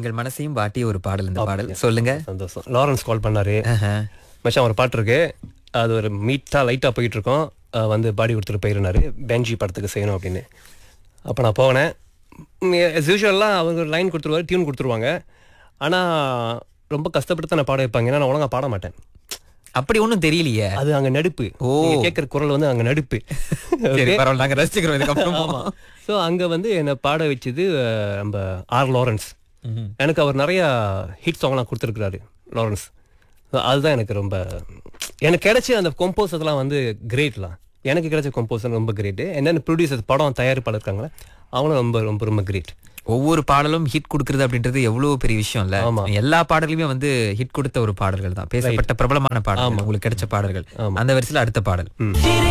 எங்கள் மனசையும் வாட்டிய ஒரு பாடல் இந்த பாடல் சொல்லுங்க சந்தோஷம் லாரன்ஸ் கால் பண்ணாரு ஆஹா. மச்சான் ஒரு பாட்டு இருக்கு அது ஒரு மீட்டாக லைட்டாக போயிட்டு இருக்கோம் அஹ் வந்து பாடி கொடுத்துட்டு போயிருந்தாரு பெஞ்சி படத்துக்கு செய்யணும் அப்படின்னு அப்போ நான் போனேன் as யூஷுவலாக அவங்க லைன் கொடுத்துருவாரு டியூன் கொடுத்துருவாங்க ஆனால் ரொம்ப கஷ்டப்பட்டு தான் நான் பாட வைப்பாங்க ஏன்னா நான் ஒழுங்கா பாட மாட்டேன் அப்படி ஒண்ணும் தெரியலையே அது அங்கே நடுப்பு ஓ. நீங்க கேட்குற குரல் வந்து அங்கே நடுப்பு சரி பரவாயில்ல நாங்க ரசிச்சுக்கிறோம் இதுக்கப்புறம் ஆமாம் ஸோ அங்கே வந்து என்னை பாட வச்சது அஹ், நம்ம ஆர் லாரன்ஸ் ம்ஹும். எனக்கு அவர் நிறைய ஹிட் சாங்லாம் கொடுத்துருக்குறாரு லாரன்ஸ் So அதுதான் எனக்கு ரொம்ப எனக்கு கிடைச்ச அந்த கம்போசர்லாம் வந்து கிரேட்லாம் எனக்கு கிடைச்ச கம்போசர் ரொம்ப கிரேட்டு என்னென்ன ப்ரொடியூசர் படம் தயாரிப்பாளர் இருக்காங்களே அவங்களும் ரொம்ப ரொம்ப ரொம்ப கிரேட் ஒவ்வொரு பாடலும் ஹிட் கொடுக்கறது அப்படின்றது எவ்வளவு பெரிய விஷயம் இல்ல ஆமா. எல்லா பாடல்களுமே வந்து ஹிட் கொடுத்த ஒரு பாடல்கள் தான் பேசப்பட்ட பிரபலமான பாடல்கள் உங்களுக்கு கிடைச்ச பாடல்கள் அந்த வரிசையில அடுத்த பாடல் ம்